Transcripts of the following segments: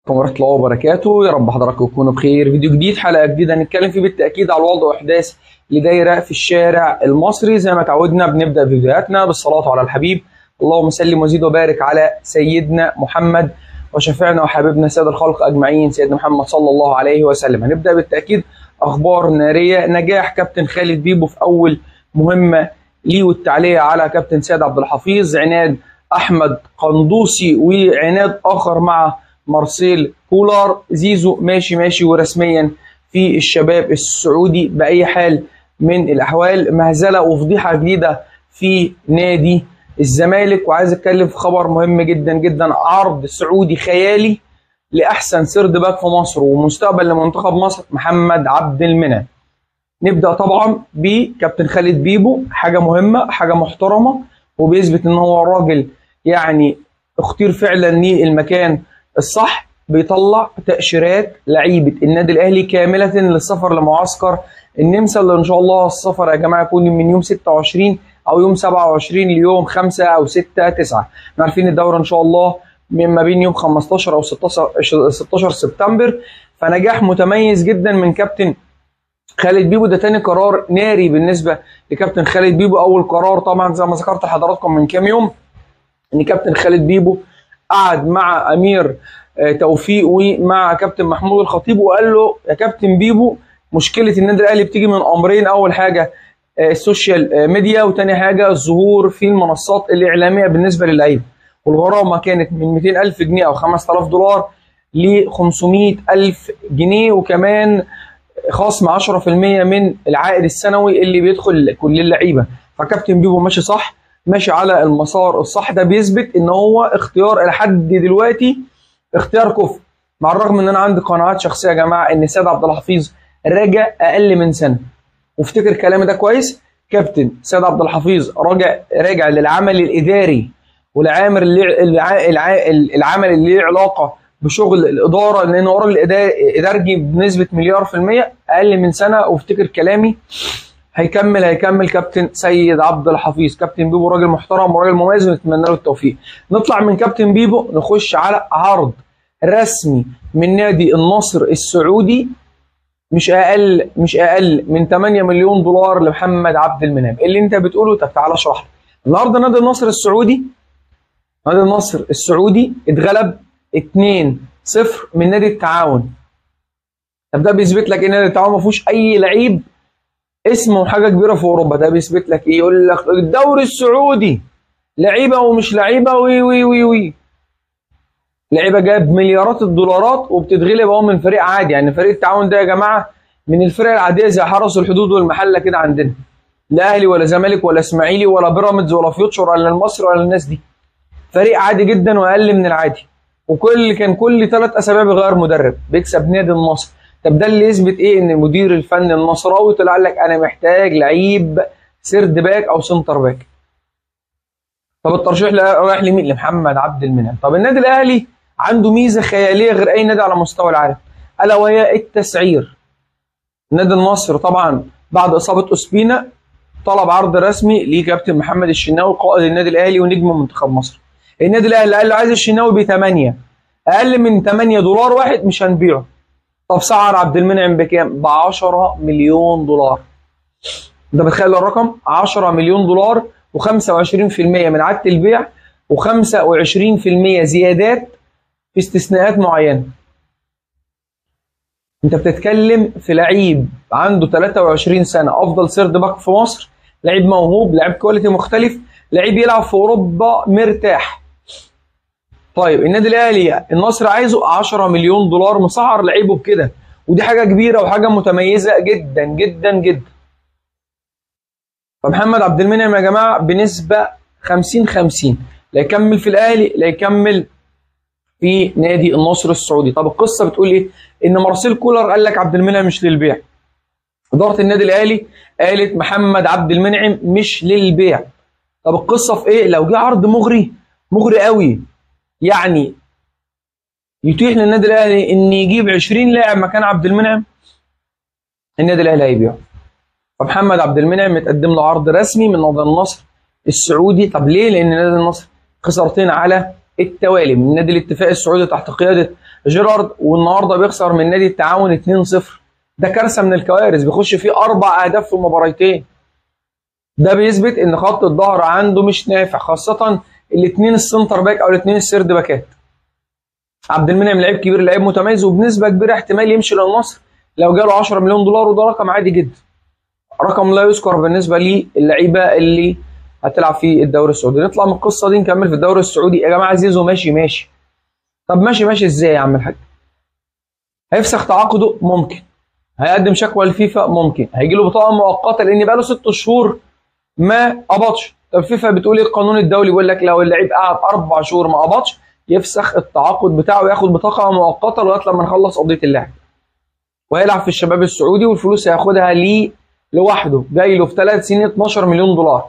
ورحمة الله وبركاته يا رب حضراتكم تكونوا بخير فيديو جديد حلقة جديدة هنتكلم فيه بالتأكيد على الوضع وأحداث اللي دايرة في الشارع المصري زي ما تعودنا بنبدأ فيديوهاتنا بالصلاة على الحبيب اللهم سلم وزيد وبارك على سيدنا محمد وشفيعنا وحبيبنا سيد الخلق أجمعين سيدنا محمد صلى الله عليه وسلم هنبدأ بالتأكيد أخبار نارية نجاح كابتن خالد بيبو في أول مهمة ليه والتعليق على كابتن سيد عبد الحفيظ عناد أحمد قندوسي وعناد آخر مع مارسيل كولار زيزو ماشي ماشي ورسميا في الشباب السعودي بأي حال من الأحوال مهزلة وفضيحة جديدة في نادي الزمالك وعايز اتكلم في خبر مهم جدا جدا عرض سعودي خيالي لاحسن سيرد باك في مصر ومستقبل لمنتخب مصر محمد عبد المنعم نبدا طبعا بكابتن خالد بيبو حاجه مهمه حاجه محترمه وبيثبت ان هو راجل يعني اختير فعلا للمكان الصح بيطلع تاشيرات لعيبه النادي الاهلي كامله للسفر لمعسكر النمسا اللي ان شاء الله السفر يا جماعه يكون من يوم 26 او يوم 27 ليوم 5 او 6 9 احنا عارفين الدوره ان شاء الله من ما بين يوم 15 او 16 16 سبتمبر فنجاح متميز جدا من كابتن خالد بيبو ده تاني قرار ناري بالنسبه لكابتن خالد بيبو اول قرار طبعا زي ما ذكرت لحضراتكم من كام يوم ان كابتن خالد بيبو قعد مع امير توفيق ومع كابتن محمود الخطيب وقال له يا كابتن بيبو مشكله النادي الاهلي بتيجي من امرين اول حاجه السوشيال ميديا وتاني حاجه الظهور في المنصات الاعلاميه بالنسبه للعيبه والغرامه كانت من 200 الف جنيه او 5000 دولار ل 500 الف جنيه وكمان خصم 10% من العائد السنوي اللي بيدخل كل اللعيبه فكابتن بيبو ماشي صح ماشي على المسار الصح ده بيثبت ان هو اختيار الى حد دلوقتي اختيار كفء مع الرغم ان انا عندي قناعات شخصيه يا جماعه ان سيد عبد الحفيظ راجع اقل من سنه وافتكر كلامي ده كويس كابتن سيد عبد الحفيظ راجع راجع للعمل الاداري والعامل اللي العمل اللي له علاقه بشغل الاداره لان هو راجل ادارجي بنسبه مليار في الميه اقل من سنه وافتكر كلامي هيكمل هيكمل كابتن سيد عبد الحفيظ كابتن بيبو راجل محترم وراجل مميز ونتمنى له التوفيق نطلع من كابتن بيبو نخش على عرض رسمي من نادي النصر السعودي مش اقل مش اقل من 8 مليون دولار لمحمد عبد المنعم اللي انت بتقوله طب تعالى اشرح لي النهارده نادي النصر السعودي نادي النصر السعودي اتغلب 2 0 من نادي التعاون طب ده بيثبت لك ان نادي التعاون ما فيهوش اي لعيب اسمه حاجه كبيره في اوروبا ده بيثبت لك ايه يقول لك الدوري السعودي لعيبه ومش لعيبه وي وي وي وي لعيبه جاب مليارات الدولارات وبتتغلب اهو من فريق عادي يعني فريق التعاون ده يا جماعه من الفرق العاديه زي حرس الحدود والمحله كده عندنا لا اهلي ولا زمالك ولا اسماعيلي ولا بيراميدز ولا فيوتشر ولا المصري ولا الناس دي فريق عادي جدا واقل من العادي وكل كان كل ثلاث اسابيع بيغير مدرب بيكسب نادي النصر طب ده اللي يثبت ايه ان المدير الفني النصراوي طلع قال لك انا محتاج لعيب سيرد باك او سنتر باك طب الترشيح رايح لمين لمحمد عبد المنعم طب النادي الاهلي عنده ميزه خياليه غير اي نادي على مستوى العالم الا وهي التسعير نادي النصر طبعا بعد اصابه اسبينا طلب عرض رسمي لكابتن محمد الشناوي قائد النادي الاهلي ونجم منتخب مصر النادي الاهلي قال له عايز الشناوي ب 8 اقل من 8 دولار واحد مش هنبيعه طب سعر عبد المنعم بكام؟ ب 10 مليون دولار انت بتخيل الرقم 10 مليون دولار و25% من عاده البيع و25% زيادات في استثناءات معينه انت بتتكلم في لعيب عنده 23 سنه افضل سيرد باك في مصر لعيب موهوب لعيب كواليتي مختلف لعيب يلعب في اوروبا مرتاح طيب النادي الاهلي النصر عايزه 10 مليون دولار مسعر لعيبه بكده ودي حاجه كبيره وحاجه متميزه جدا جدا جدا فمحمد عبد المنعم يا جماعه بنسبه 50 50 لا يكمل في الاهلي لا يكمل في نادي النصر السعودي طب القصه بتقول ايه ان مارسيل كولر قال لك عبد المنعم مش للبيع اداره النادي الاهلي قالت محمد عبد المنعم مش للبيع طب القصه في ايه لو جه عرض مغري مغري قوي يعني يتيح للنادي الاهلي ان يجيب 20 لاعب مكان عبد المنعم النادي الاهلي هيبيعه فمحمد عبد المنعم متقدم له عرض رسمي من نادي النصر السعودي طب ليه لان نادي النصر خسارتين على التوالي من نادي الاتفاق السعودي تحت قياده جيرارد والنهارده بيخسر من نادي التعاون 2-0 ده كارثه من الكوارث بيخش فيه اربع اهداف في مباراتين ده بيثبت ان خط الظهر عنده مش نافع خاصه الاثنين السنتر باك او الاثنين السيرد باكات عبد المنعم لعيب كبير لعيب متميز وبنسبه كبيره احتمال يمشي للنصر لو جاله 10 مليون دولار وده رقم عادي جدا رقم لا يذكر بالنسبه للعيبه اللي هتلعب في الدوري السعودي نطلع من القصه دي نكمل في الدوري السعودي يا جماعه زيزو ماشي ماشي طب ماشي ماشي ازاي يا عم الحاج هيفسخ تعاقده ممكن هيقدم شكوى للفيفا ممكن هيجي له بطاقه مؤقته لان بقى له ست شهور ما قبضش طب الفيفا بتقول ايه القانون الدولي بيقول لك لو اللعيب قعد اربع شهور ما قبضش يفسخ التعاقد بتاعه وياخد بطاقه مؤقته لغايه لما نخلص قضيه اللاعب وهيلعب في الشباب السعودي والفلوس هياخدها ليه لوحده جاي له في ثلاث سنين 12 مليون دولار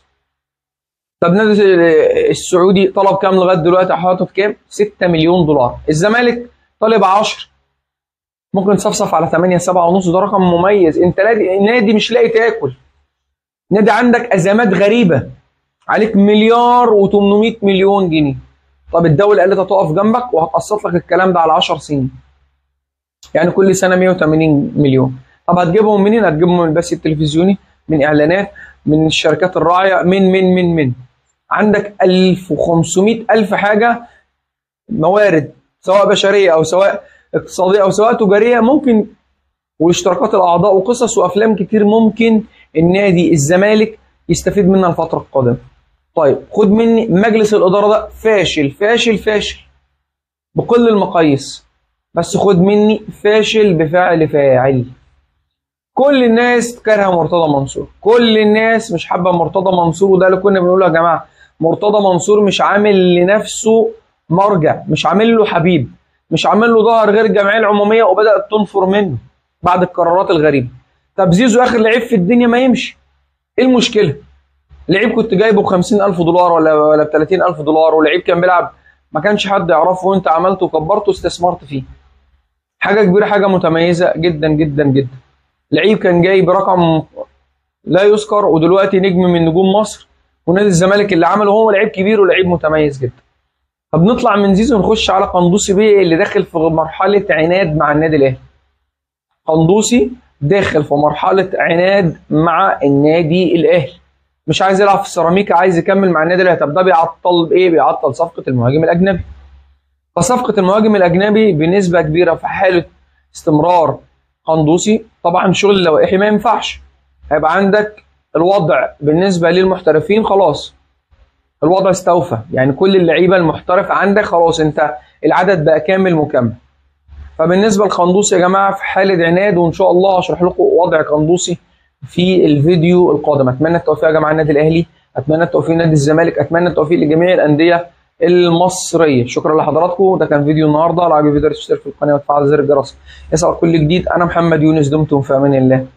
طب نادي السعودي طلب كام لغايه دلوقتي حاطط كام 6 مليون دولار الزمالك طالب 10 ممكن تصفصف على 8 7 ونص ده رقم مميز انت نادي مش لاقي تاكل نادي عندك ازمات غريبه عليك مليار و800 مليون جنيه طب الدوله قالت هتقف جنبك وهتقسط لك الكلام ده على 10 سنين يعني كل سنه 180 مليون طب هتجيبهم منين هتجيبهم من البث التلفزيوني من اعلانات من الشركات الراعيه من من من من عندك 1500 الف حاجه موارد سواء بشريه او سواء اقتصاديه او سواء تجاريه ممكن واشتراكات الاعضاء وقصص وافلام كتير ممكن النادي الزمالك يستفيد منها الفتره القادمه طيب خد مني مجلس الاداره ده فاشل فاشل فاشل بكل المقاييس بس خد مني فاشل بفعل فاعل كل الناس كارهه مرتضى منصور كل الناس مش حابه مرتضى منصور وده اللي كنا بنقوله يا جماعه مرتضى منصور مش عامل لنفسه مرجع مش عامل له حبيب مش عامل له ظهر غير الجمعيه العموميه وبدات تنفر منه بعد القرارات الغريبه طب زيزو اخر لعيب في الدنيا ما يمشي ايه المشكله لعيب كنت جايبه ب 50000 دولار ولا ولا ب 30000 دولار ولعيب كان بيلعب ما كانش حد يعرفه وانت عملته وكبرته واستثمرت فيه حاجه كبيره حاجه متميزه جدا جدا جدا لعيب كان جاي برقم لا يذكر ودلوقتي نجم من نجوم مصر ونادي الزمالك اللي عمله هو لعيب كبير ولعيب متميز جدا طب نطلع من زيزو نخش على قندوسي بيه اللي داخل في مرحله عناد مع النادي الاهلي قندوسي داخل في مرحله عناد مع النادي الاهلي مش عايز يلعب في السيراميكا عايز يكمل مع النادي الاهلي طب ده بيعطل بايه بيعطل صفقه المهاجم الاجنبي فصفقه المهاجم الاجنبي بنسبه كبيره في حاله استمرار قندوسي طبعا شغل اللوائحي ما ينفعش هيبقى عندك الوضع بالنسبه للمحترفين خلاص الوضع استوفى يعني كل اللعيبه المحترف عندك خلاص انت العدد بقى كامل مكمل فبالنسبه لقندوسي يا جماعه في حاله عناد وان شاء الله هشرح لكم وضع قندوسي في الفيديو القادم اتمنى التوفيق يا جماعه النادي الاهلي اتمنى التوفيق لنادي الزمالك اتمنى التوفيق لجميع الانديه المصريه شكرا لحضراتكم ده كان فيديو النهارده لو عجبك فيديو تشترك في القناه وتفعل زر الجرس يسعد كل جديد انا محمد يونس دمتم في امان الله